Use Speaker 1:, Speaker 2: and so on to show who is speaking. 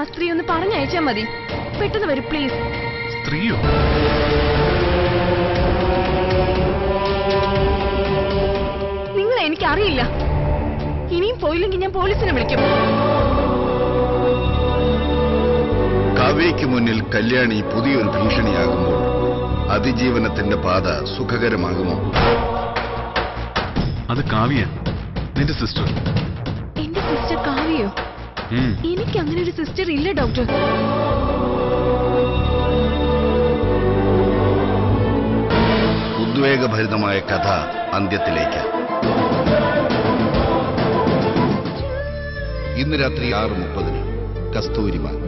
Speaker 1: ആ സ്ത്രീ ഒന്ന് പറഞ്ഞയച്ചാ മതി പെട്ടെന്ന് വരും പ്ലീസ്
Speaker 2: സ്ത്രീയോ
Speaker 1: നിങ്ങളെ എനിക്ക് അറിയില്ല ഇനിയും പോയില്ലെങ്കിൽ ഞാൻ പോലീസിനെ വിളിക്കും
Speaker 3: കാവേരിക്ക് മുന്നിൽ കല്യാണി പുതിയൊരു ഭീഷണിയാകുമ്പോൾ അതിജീവനത്തിന്റെ പാത സുഖകരമാകുമോ
Speaker 2: അത് കാവ്യ നിന്റെ സിസ്റ്റർ
Speaker 1: എന്റെ സിസ്റ്റർ കാവ്യോ എനിക്ക് അങ്ങനെ ഒരു സിസ്റ്റർ ഇല്ല ഡോക്ടർ
Speaker 3: ഉദ്വേഗഭരിതമായ കഥ അന്ത്യത്തിലേക്ക് ഇന്ന് രാത്രി ആറ് മുപ്പതിന് കസ്തൂരിമാൻ